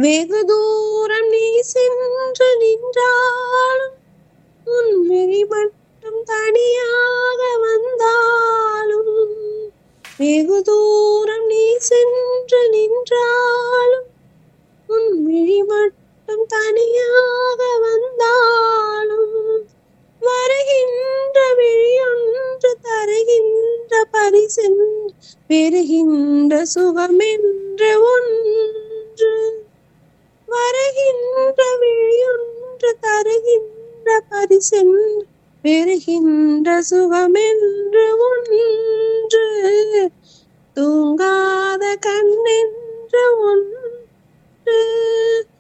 வெகு தூரம் நீ சென்று நின்றாலும் உன் விழி மட்டும் தனியாக வந்தாலும் வெகு தூரம் நீ சென்று நின்றாலும் உன் விழி மட்டும் தனியாக வந்தாலும் வருகின்ற விழியொன்று தருகின்ற பரிசென்று பெறுகின்ற சுகமென்று ஒன்று வருகின்ற விழியொன்று தருகின்ற பரிசென்று பெறுகின்ற சுகமென்று ஒன்று தூங்காத கண்ணென்று ஒன்று